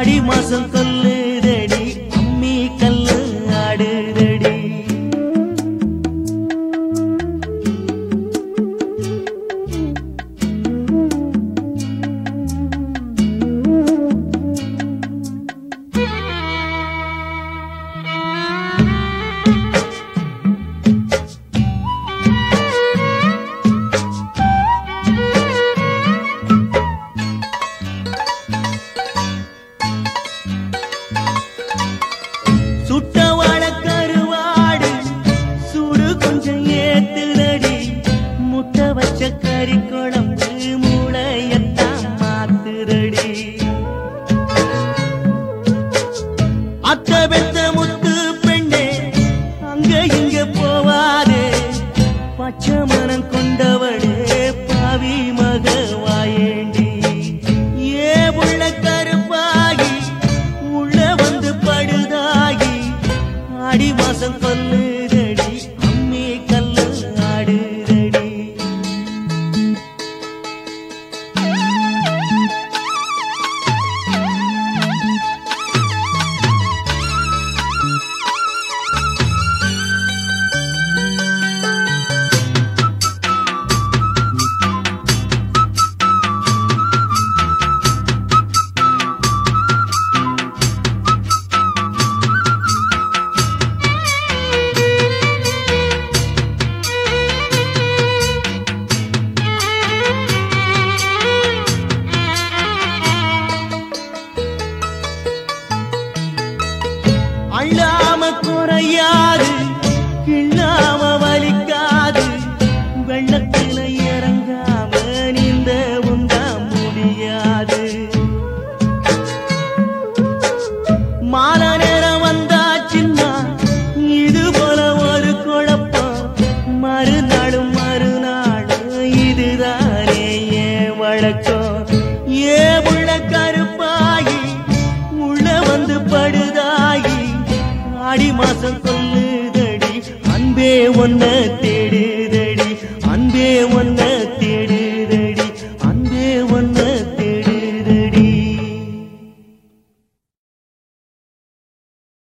ஆடி மாசம் கொல்லுதடி அம்மி கல்லு ஆடுதடி சுட்ட வாழக்கருவாடு சூடு கொஞ்சம் ஏத்துதடி முட்டை வச்ச கறி குழம்பு மூளையத்தான் மாத்துதடி அத்த பெத்த முத்து பெண்ணே அங்க இங்க போவாதே பச்சை மனம் கொண்டவளே பாவி மக வாயேண்டி ஏ உள்ள கருப்பாகி உள்ள வந்து படுதாகி ஆடி மாசம் கொல்லுதடி அம்மி கல்லு ஆடுதடி அள்ளாம குறையாது கிள்ளாம வலிக்காது வெள்ளத்தில இறங்காம நீந்த உண்டா முடியாது மால நேரம் வந்தாச்சுன்னா இது போல ஒரு குழப்பம் மறுநாளும் மறுநாளும் இதுதானே ஏன் வழக்கம் ஏ உள்ள கருப்பாகி உள்ள வந்து படுதாகி ஆடி மாசம் கொல்லுதடி அன்பே ஒன்ன தே